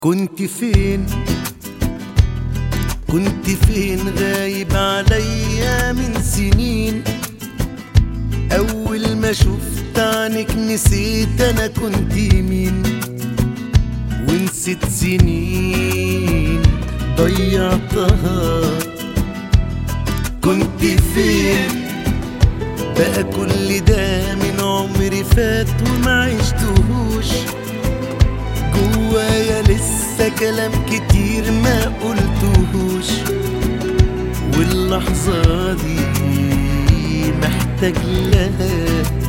كنت فين كنت فين غايب عليا من سنين أول ما شفت عنك نسيت أنا كنت مين ونسيت سنين ضيعتها كنت فين بقى كل ده من عمري فات وما عشتهوش جوايا لسه كلام كتير ما قلتهوش واللحظة دي محتاج لها